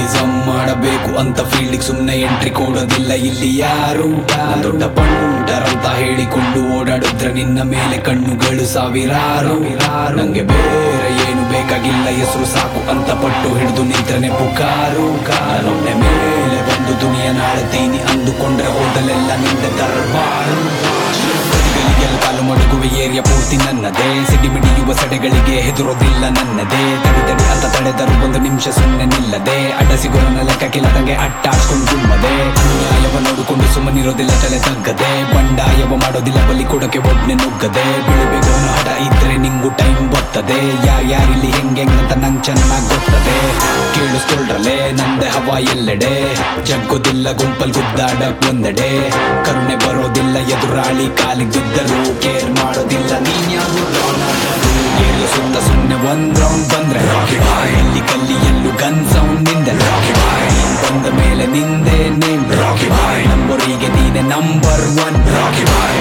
rowdyism ಮಾಡಬೇಕು ಅಂತ ಫೀಲ್ಡಿಗೆ ಸುಮ್ನೆ ಎಂಟ್ರಿ ಕೊಡೋದಿಲ್ಲ ಇಲ್ಲಿ ಯಾರು ನಾನ್ ದೊಡ್ಡ ಪಂಟರಂತ ಹೇಳಿಕೊಂಡು ಓಡಾಡಿದ್ರೆ ನಿನ್ನ ಮೇಲೆ ಕಣ್ಣುಗಳು ಸಾವಿರಾರು ನಂಗೆ ಬೇರೆ ಏನು ಬೇಕಾಗಿಲ್ಲ ಹೆಸರು ಸಾಕು ಅಂತ ಪಟ್ಟು ಹಿಡಿದು ನಿಂತ್ರನೆ ಪುಕಾರು ಕಾರೊಮ್ಮೆ ಮೇಲೆ ಬಂದು ದುನಿಯ ನಾಳ್ತೀನಿ ಅಂದುಕೊಂಡ್ರೆ ಹೋದಲೆಲ್ಲ ನಿಂದ ದರ್ಬಾರು ಬದಿಗಳಿಗೆಲ್ಲ ಕಾಲು ಮಡಗುವ ಏರಿಯಾ ಪೂರ್ತಿ ನನ್ನದೇ ಸಿಡಿಮಿಡಿಯುವ ಸಡೆಗಳಿಗೆ ಹೆದರೋದಿಲ್ಲ ನನ್ನದೇ ತಡಿ ತಡಿ ಅಂತ ತಡೆದರು ಒಂದು ನಿಮಿಷ ಸುಮ್ಮನೆ ನಿಲ್ಲದೆ ಅಡ್ಡ ಸಿಗೋರನ ಲೆಕ್ಕ ಕಿಲದಂಗೆ ಅಟ್ಟಾಡ್ಕೊಂಡು ಗುಮ್ಮದೆ ಅನ್ಯಾಯವ ನೋಡಿಕೊಂಡು ಸುಮ್ಮನಿರೋದಿಲ್ಲ ತಲೆ ತಗ್ಗದೆ ಬಂಡಾಯವ ಮಾಡೋದಿಲ್ಲ ಬಲಿ ಕೊಡಕ್ಕೆ ಒಬ್ನೆ ನುಗ್ಗದೆ ಬೆಳಿಬೇಕು ಅನ್ನೋ ಹಠ ಇದ್ರೆ ನಿಂಗು ಟೈಮ್ ಬರ್ತದೆ ಯಾರ್ಯಾರಿಲ್ಲಿ ಹೆಂಗೆಂಗಂತ ನಂಗ್ ಚೆನ್ನಾಗ್ ಗೊತ್ತದೆ ಕೇಳಿಸ್ಕೊಳ್ರಲೆ ನಂದೆ ಹವಾ ಎಲ್ಲೆಡೆ ಜಗ್ಗೋದಿಲ್ಲ ಗುಂಪಲ್ ಗುದ್ದಾಡಕ್ ಒಂದೆಡೆ ಕರುಣೆ ಬರೋದಿಲ್ಲ ಎದುರಾಳಿ ಕಾಲಿಗೆ ಬಿದ್ದರು ಕೇರ್ ಮಾಡೋದಿಲ್ಲ ನೀನ್ ಯಾರು ಏಳು ಸುತ್ತ ಸುಮ್ಮನೆ ಒಂದ್ ರೌಂಡ್ ಬಂದ್ರೆ ರಾಕಿ ಬಾಯ್ ಇಲ್ಲಿ ಕಲ್ಲಿ ಎಲ್ಲೂ ಗನ್ ಸೌಂಡ್ ನಿಂದೆ ರಾಕಿ ಬಾಯ್ ಬಂದ ಮೇಲೆ ನಿಂದೆ ನೇಮ್ ರಾಕಿ ಬಾಯ್ ನಂಬರಿಗೆ ನೀನೆ number one rocky boy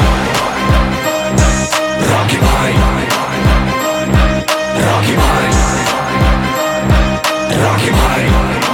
rocky boy rocky boy rocky boy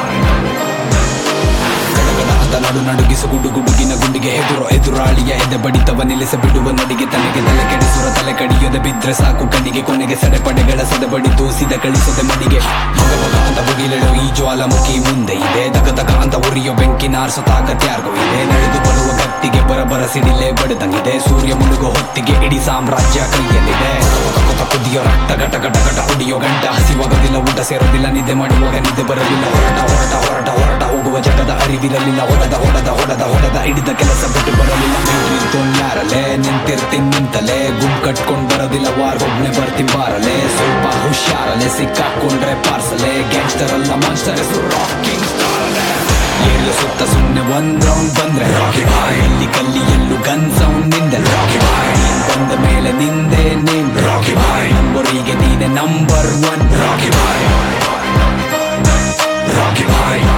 ಗಡಗಡ ಅಂತ ನಡು ನಡುಗಿಸು ಗುಡು ಗುಡುಗಿನ ಗುಂಡಿಗೆ ಎದುರು ಎದುರಾಳಿಯ ಎದೆ ಬಡಿತವ ನಿಲ್ಲಿಸ ಬಿಡುವ ನಡಿಗೆ ತಲೆಗೆ ತಲೆ ಕೆಡಿಸುವ ತಲೆ ಕಡಿಯದೆ ಬಿದ್ರೆ ಸಾಕು ಕಣ್ಣಿಗೆ ಕೊನೆಗೆ ಸಡೆಪಡೆಗಳ ಸದೆ ಬಡಿದು ಸಿದ ಕಳಿಸದೆ ಮಡಿಗೆ ಮಗ ಮಗ ಅಂತ ಬುಗಿಲೆಳು ಈ ಜ್ವಾಲಾಮುಖಿ ಮುಂದೆ ಇದೆ ದಗ ದಗ ಅಂತ ಉರಿಯೋ ಬೆಂಕಿ ನಾರ್ಸೋ ತಾಕತ್ಯಾರ್ಗೋ ಇದೆ ನಡೆದು ಬರುವ ಗತ್ತಿಗೆ ಬರಬರ ಸಿಡಿಲೆ ಬಡದಂಗಿದೆ ಸೂರ್ಯ ಮುಳುಗೋ ಹೊತ್ತಿಗೆ ಇಡೀ ಸಾಮ್ರಾಜ್ಯ ಕೈಯಲ್ಲಿದೆ ಕೊತ ಕೊತ ಕುದಿಯೋ ರಕ್ತ ಗಟ ಗಟ ಗಟ ಹೊಡಿಯೋ ಗಂಟ ಹಸಿವಾಗೋದಿಲ್ಲ ಊಟ ಸೇರೋದಿಲ್ಲ ನಿದ್ದೆ ಮಾಡುವಾಗ ನಿದ್ದೆ ಬರಲಿಲ್ಲ ಹೊರಟ ಹೊರಟ ಹೊರಟ ಹೊರಟ ಹೋಗುವ ಜಗದ ಅರಿವಿರಲಿಲ್ಲ ಹೊಡೆದ ಹೊಡೆದ ಹೊಡೆದ ಹೊಡೆದ ಹಿಡಿದ ಕೆಲಸ ಬಿಟ್ಟು ಬರಲಿಲ್ಲ ಯಾರಲೆ ನಿಂತಿರ್ತೀನಿ ನಿಂತಲೆ ಗುಂಪ್ ಕಟ್ಕೊಂಡ್ ಬರೋದಿಲ್ಲ ವಾರ್ ಒಬ್ನೆ ಬರ್ತೀನಿ ಬಾರಲೆ ಸ್ವಲ್ಪ ಹುಷಾರಲೆ ಸಿಕ್ಕಾಕೊಂಡ್ರೆ ಪಾರ್ಸಲೆ ಗ್ಯಾಂಗ್ಸ್ಟರ್ ಅಲ್ಲ ಮಾಸ್ಟರ್ ಹೆಸರು ರಾಕಿಂಗ್ ಎಲ್ಲೂ ಸುತ್ತ ಸುಮ್ನೆ ಒಂದ್ ರೌಂಡ್ ಬಂದ್ರೆ ರಾಕಿ ಬಾಯ್ ಇಲ್ಲಿ ಕಲ್ಲಿ ಎಲ್ಲೂ ಗನ್ ಸೌಂಡ್ ನಿಂದೆ ರಾಕಿ ಬಾಯ್ ನೀನ್ ಬಂದ ಮೇಲೆ ನಿಂದೆ ನೇಮ್ ರಾಕಿ ಬಾಯ್ ನಂಬರಿಗೆ ನೀನೆ number one rocky boy rocky ಬಾಯ್